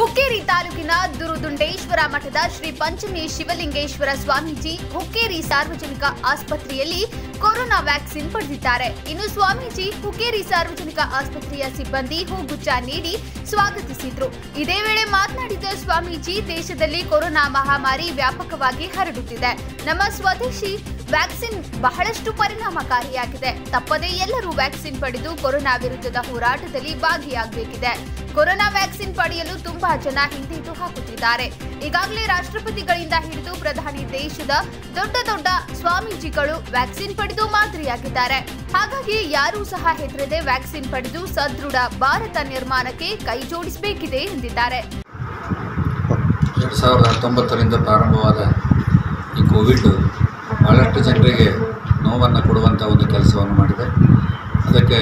ಹುಕ್ಕೇರಿ ತಾಲೂಕಿನ ದುರುದುಂಡೇಶ್ವರ ಮಠದ ಶ್ರೀ ಪಂಚಮಿ ಶಿವಲಿಂಗೇಶ್ವರ ಸ್ವಾಮೀಜಿ ಹುಕ್ಕೇರಿ ಸಾರ್ವಜನಿಕ ಆಸ್ಪತ್ರೆಯಲ್ಲಿ ಕೊರೋನಾ ವ್ಯಾಕ್ಸಿನ್ ಪಡೆದಿದ್ದಾರೆ ಇನ್ನು ಸ್ವಾಮೀಜಿ ಹುಕ್ಕೇರಿ ಸಾರ್ವಜನಿಕ ಆಸ್ಪತ್ರೆಯ ಸಿಬ್ಬಂದಿ ಹೂಗುಚ್ಚ ನೀಡಿ ಸ್ವಾಗತಿಸಿದ್ರು ಇದೇ ವೇಳೆ ಮಾತನಾಡಿದ ಸ್ವಾಮೀಜಿ ದೇಶದಲ್ಲಿ ಕೊರೋನಾ ಮಹಾಮಾರಿ ವ್ಯಾಪಕವಾಗಿ ಹರಡುತ್ತಿದೆ ನಮ್ಮ ಸ್ವದೇಶಿ ವ್ಯಾಕ್ಸಿನ್ ಬಹಳಷ್ಟು ಪರಿಣಾಮಕಾರಿಯಾಗಿದೆ ತಪ್ಪದೇ ಎಲ್ಲರೂ ವ್ಯಾಕ್ಸಿನ್ ಪಡೆದು ಕೊರೋನಾ ವಿರುದ್ಧದ ಹೋರಾಟದಲ್ಲಿ ಭಾಗಿಯಾಗಬೇಕಿದೆ ಕೊರೋನಾ ವ್ಯಾಕ್ಸಿನ್ ಪಡೆಯಲು ತುಂಬಾ ಜನ ಹಿಂದೇಟು ಹಾಕುತ್ತಿದ್ದಾರೆ ಈಗಾಗಲೇ ರಾಷ್ಟ್ರಪತಿಗಳಿಂದ ಹಿಡಿದು ಪ್ರಧಾನಿ ದೇಶದ ದೊಡ್ಡ ದೊಡ್ಡ ಸ್ವಾಮೀಜಿಗಳು ವ್ಯಾಕ್ಸಿನ್ ಪಡೆದು ಮಾದರಿಯಾಗಿದ್ದಾರೆ ಹಾಗಾಗಿ ಯಾರೂ ಸಹ ಹೆದರದೆ ವ್ಯಾಕ್ಸಿನ್ ಪಡೆದು ಸದೃಢ ಭಾರತ ನಿರ್ಮಾಣಕ್ಕೆ ಕೈ ಜೋಡಿಸಬೇಕಿದೆ ಎಂದಿದ್ದಾರೆ ಎರಡು ಸಾವಿರದ ಹತ್ತೊಂಬತ್ತರಿಂದ ಪ್ರಾರಂಭವಾದ ಈ ಕೋವಿಡ್ ಭಾಳಷ್ಟು ಜನರಿಗೆ ನೋವನ್ನು ಕೊಡುವಂಥ ಒಂದು ಕೆಲಸವನ್ನು ಮಾಡಿದೆ ಅದಕ್ಕೆ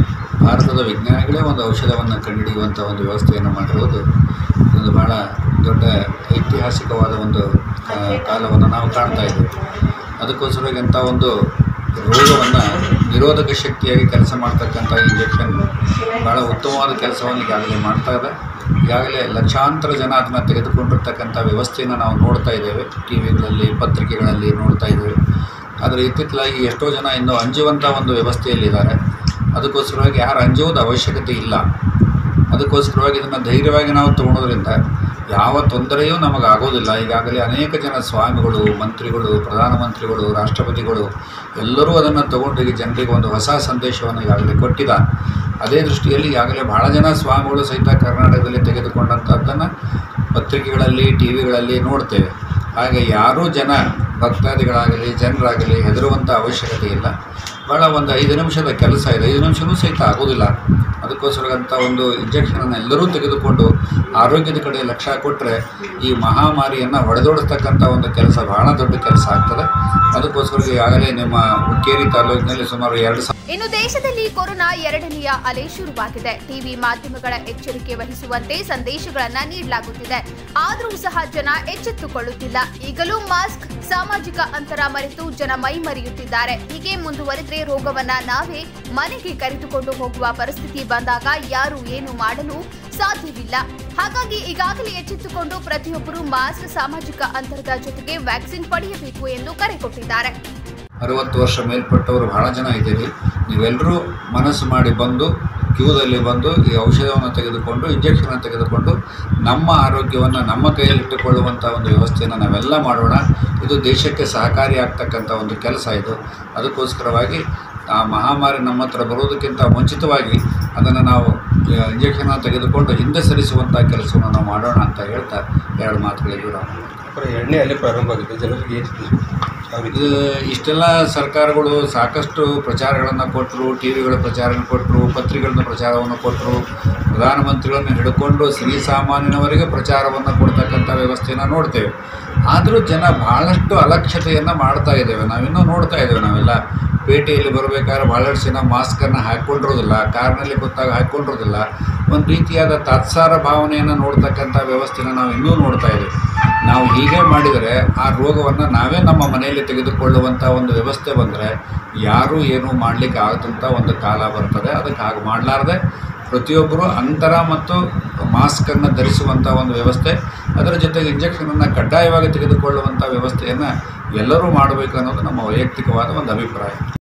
ಭಾರತದ ವಿಜ್ಞಾನಿಗಳೇ ಒಂದು ಔಷಧವನ್ನು ಕಂಡುಹಿಡಿಯುವಂಥ ಒಂದು ವ್ಯವಸ್ಥೆಯನ್ನು ಮಾಡಿರುವುದು ಒಂದು ಭಾಳ ದೊಡ್ಡ ಐತಿಹಾಸಿಕವಾದ ಒಂದು ಆ, ಕಾಲವನ್ನು ನಾವು ಕಾಣ್ತಾ ಇದ್ದೇವೆ ಅದಕ್ಕೋಸ್ಕರವಾಗಿ ಅಂಥ ಒಂದು ರೋಗವನ್ನು ನಿರೋಧಕ ಶಕ್ತಿಯಾಗಿ ಕೆಲಸ ಮಾಡ್ತಕ್ಕಂಥ ಇಂಜೆಕ್ಷನ್ ಭಾಳ ಉತ್ತಮವಾದ ಕೆಲಸವನ್ನು ಈಗಾಗಲೇ ಮಾಡ್ತಾ ಇದೆ ಈಗಾಗಲೇ ಲಕ್ಷಾಂತರ ಜನ ಅದನ್ನು ತೆಗೆದುಕೊಂಡಿರ್ತಕ್ಕಂಥ ವ್ಯವಸ್ಥೆಯನ್ನು ನಾವು ನೋಡ್ತಾ ಇದ್ದೇವೆ ಟಿ ವಿಗಳಲ್ಲಿ ಪತ್ರಿಕೆಗಳಲ್ಲಿ ನೋಡ್ತಾ ಇದ್ದೇವೆ ಆದರೆ ಇತ್ತಿತ್ತಲಾಗಿ ಎಷ್ಟೋ ಜನ ಇನ್ನೂ ಅಂಜುವಂಥ ಒಂದು ವ್ಯವಸ್ಥೆಯಲ್ಲಿದ್ದಾರೆ ಅದಕ್ಕೋಸ್ಕರವಾಗಿ ಯಾರು ಅಂಜುವುದು ಅವಶ್ಯಕತೆ ಇಲ್ಲ ಅದಕ್ಕೋಸ್ಕರವಾಗಿ ಇದನ್ನು ಧೈರ್ಯವಾಗಿ ನಾವು ತಗೊಳೋದ್ರಿಂದ ಯಾವ ತೊಂದರೆಯೂ ನಮಗಾಗೋದಿಲ್ಲ ಈಗಾಗಲೇ ಅನೇಕ ಜನ ಸ್ವಾಮಿಗಳು ಮಂತ್ರಿಗಳು ಪ್ರಧಾನಮಂತ್ರಿಗಳು ರಾಷ್ಟ್ರಪತಿಗಳು ಎಲ್ಲರೂ ಅದನ್ನು ತಗೊಂಡು ಈಗ ಜನರಿಗೆ ಒಂದು ಹೊಸ ಸಂದೇಶವನ್ನು ಈಗಾಗಲೇ ಕೊಟ್ಟಿದ್ದಾರೆ ಅದೇ ದೃಷ್ಟಿಯಲ್ಲಿ ಈಗಾಗಲೇ ಭಾಳ ಜನ ಸ್ವಾಮಿಗಳು ಸಹಿತ ಕರ್ನಾಟಕದಲ್ಲಿ ತೆಗೆದುಕೊಂಡಂಥದ್ದನ್ನು ಪತ್ರಿಕೆಗಳಲ್ಲಿ ಟಿ ವಿಗಳಲ್ಲಿ ನೋಡ್ತೇವೆ ಹಾಗೆ ಯಾರೂ ಜನ ಭಕ್ತಾದಿಗಳಾಗಲಿ ಜನರಾಗಲಿ ಹೆದರುವಂಥ ಅವಶ್ಯಕತೆ ಇಲ್ಲ ಭಾಳ ಒಂದು ಐದು ನಿಮಿಷದ ಕೆಲಸ ಇದೆ ಐದು ನಿಮಿಷವೂ ಸಹಿತ ಆಗೋದಿಲ್ಲ ಅದಕ್ಕೋಸ್ಕರ ಒಂದು ಇಂಜೆಕ್ಷನನ್ನು ಎಲ್ಲರೂ ತೆಗೆದುಕೊಂಡು ಆರೋಗ್ಯದ ಕಡೆ ಲಕ್ಷ್ಯ ಕೊಟ್ಟರೆ ಈ ಮಹಾಮಾರಿಯನ್ನು ಹೊಡೆದೋಡಿಸ್ತಕ್ಕಂಥ ಒಂದು ಕೆಲಸ ಬಹಳ ದೊಡ್ಡ ಕೆಲಸ ಆಗ್ತದೆ ಅದಕ್ಕೋಸ್ಕರ ಈಗಾಗಲೇ ನಿಮ್ಮ ಹುಕ್ಕೇರಿ ತಾಲೂಕಿನಲ್ಲಿ ಸುಮಾರು ಎರಡು ಸಾವಿರ ಇನ್ನು ದೇಶದಲ್ಲಿ ಕೊರೋನಾ ಎರಡನೆಯ ಅಲೆ ಶುರುವಾಗಿದೆ ಟಿವಿ ಮಾಧ್ಯಮಗಳ ಎಚ್ಚರಿಕೆ ವಹಿಸುವಂತೆ ಸಂದೇಶಗಳನ್ನ ನೀಡಲಾಗುತ್ತಿದೆ ಆದರೂ ಸಹ ಜನ ಎಚ್ಚೆತ್ತುಕೊಳ್ಳುತ್ತಿಲ್ಲ ಈಗಲೂ ಮಾಸ್ಕ್ ಸಾಮಾಜಿಕ ಅಂತರ ಮರೆತು ಜನ ಮೈ ಮರೆಯುತ್ತಿದ್ದಾರೆ ಹೀಗೆ ಮುಂದುವರೆದ್ರೆ ರೋಗವನ್ನ ನಾವೇ ಮನೆಗೆ ಕರೆದುಕೊಂಡು ಹೋಗುವ ಪರಿಸ್ಥಿತಿ ಬಂದಾಗ ಯಾರು ಏನು ಮಾಡಲು ಸಾಧ್ಯವಿಲ್ಲ ಹಾಗಾಗಿ ಈಗಾಗಲೇ ಎಚ್ಚೆತ್ತುಕೊಂಡು ಪ್ರತಿಯೊಬ್ಬರು ಮಾಸ್ಕ್ ಸಾಮಾಜಿಕ ಅಂತರದ ಜೊತೆಗೆ ವ್ಯಾಕ್ಸಿನ್ ಪಡೆಯಬೇಕು ಎಂದು ಕರೆ ಕೊಟ್ಟಿದ್ದಾರೆ ಅರುವತ್ತು ವರ್ಷ ಮೇಲ್ಪಟ್ಟವರು ಬಹಳ ಜನ ಇದ್ದೀರಿ ನೀವೆಲ್ಲರೂ ಮನಸ್ಸು ಮಾಡಿ ಬಂದು ಕ್ಯೂದಲ್ಲಿ ಬಂದು ಈ ಔಷಧವನ್ನು ತೆಗೆದುಕೊಂಡು ಇಂಜೆಕ್ಷನ್ ತೆಗೆದುಕೊಂಡು ನಮ್ಮ ಆರೋಗ್ಯವನ್ನು ನಮ್ಮ ಕೈಯಲ್ಲಿಟ್ಟುಕೊಳ್ಳುವಂಥ ಒಂದು ವ್ಯವಸ್ಥೆಯನ್ನು ನಾವೆಲ್ಲ ಮಾಡೋಣ ಇದು ದೇಶಕ್ಕೆ ಸಹಕಾರಿ ಆಗ್ತಕ್ಕಂಥ ಒಂದು ಕೆಲಸ ಇದು ಅದಕ್ಕೋಸ್ಕರವಾಗಿ ಆ ಮಹಾಮಾರಿ ನಮ್ಮ ಹತ್ರ ಬರೋದಕ್ಕಿಂತ ಮುಂಚಿತವಾಗಿ ಅದನ್ನು ನಾವು ಇಂಜೆಕ್ಷನ್ ತೆಗೆದುಕೊಂಡು ಹಿಂದೆ ಸರಿಸುವಂಥ ಕೆಲಸವನ್ನು ನಾವು ಮಾಡೋಣ ಅಂತ ಹೇಳ್ತಾ ಎರಡು ಮಾತುಗಳಿಗೆ ನಾವು ಅப்புறம் ಎಣ್ಣೆ ಅಲ್ಲೇ ಪ್ರಾರಂಭ ಆಗಿದೆ ಜನರಿಗೆ ಎಷ್ಟು ಯಾವ ರೀತಿ ಇದು ಇಷ್ಟೆಲ್ಲ ಸರ್ಕಾರಗಳು ಸಾಕಷ್ಟು ಪ್ರಚಾರಗಳನ್ನು ಕೊಟ್ಟರು ಟಿ ವಿಗಳ ಪ್ರಚಾರವನ್ನು ಕೊಟ್ಟರು ಪತ್ರಿಕೆಗಳ ಪ್ರಚಾರವನ್ನು ಕೊಟ್ಟರು ಪ್ರಧಾನಮಂತ್ರಿಗಳನ್ನು ಹಿಡ್ಕೊಂಡು ಶ್ರೀಸಾಮಾನ್ಯನವರಿಗೆ ಪ್ರಚಾರವನ್ನು ಕೊಡ್ತಕ್ಕಂಥ ವ್ಯವಸ್ಥೆಯನ್ನು ನೋಡ್ತೇವೆ ಆದರೂ ಜನ ಭಾಳಷ್ಟು ಅಲಕ್ಷ್ಯತೆಯನ್ನು ಮಾಡ್ತಾ ಇದ್ದೇವೆ ನಾವಿನ್ನೂ ನೋಡ್ತಾ ಇದ್ದೇವೆ ನಾವೆಲ್ಲ ಪೇಟೆಯಲ್ಲಿ ಬರಬೇಕಾದ್ರೆ ಭಾಳಷ್ಟು ಜನ ಮಾಸ್ಕನ್ನು ಹಾಕ್ಕೊಂಡಿರೋದಿಲ್ಲ ಕಾರ್ನಲ್ಲಿ ಕೂತಾಗ ಹಾಕ್ಕೊಂಡಿರೋದಿಲ್ಲ ಒಂದು ರೀತಿಯಾದ ತಾತ್ಸಾರ ಭಾವನೆಯನ್ನು ನೋಡ್ತಕ್ಕಂಥ ವ್ಯವಸ್ಥೆನ ನಾವು ಇನ್ನೂ ನೋಡ್ತಾ ಇದ್ದೇವೆ ನಾವು ಹೀಗೆ ಮಾಡಿದರೆ ಆ ರೋಗವನ್ನು ನಾವೇ ನಮ್ಮ ಮನೆಯಲ್ಲಿ ತೆಗೆದುಕೊಳ್ಳುವಂಥ ಒಂದು ವ್ಯವಸ್ಥೆ ಬಂದರೆ ಯಾರೂ ಏನೂ ಮಾಡಲಿಕ್ಕೆ ಆಗದಂಥ ಒಂದು ಕಾಲ ಬರ್ತದೆ ಅದಕ್ಕೆ ಹಾಗೆ ಮಾಡಲಾರ್ದೆ ಪ್ರತಿಯೊಬ್ಬರು ಅಂತರ ಮತ್ತು ಮಾಸ್ಕನ್ನು ಧರಿಸುವಂಥ ಒಂದು ವ್ಯವಸ್ಥೆ ಅದರ ಜೊತೆಗೆ ಇಂಜೆಕ್ಷನನ್ನು ಕಡ್ಡಾಯವಾಗಿ ತೆಗೆದುಕೊಳ್ಳುವಂಥ ವ್ಯವಸ್ಥೆಯನ್ನು ಎಲ್ಲರೂ ಮಾಡಬೇಕು ಅನ್ನೋದು ನಮ್ಮ ವೈಯಕ್ತಿಕವಾದ ಒಂದು ಅಭಿಪ್ರಾಯ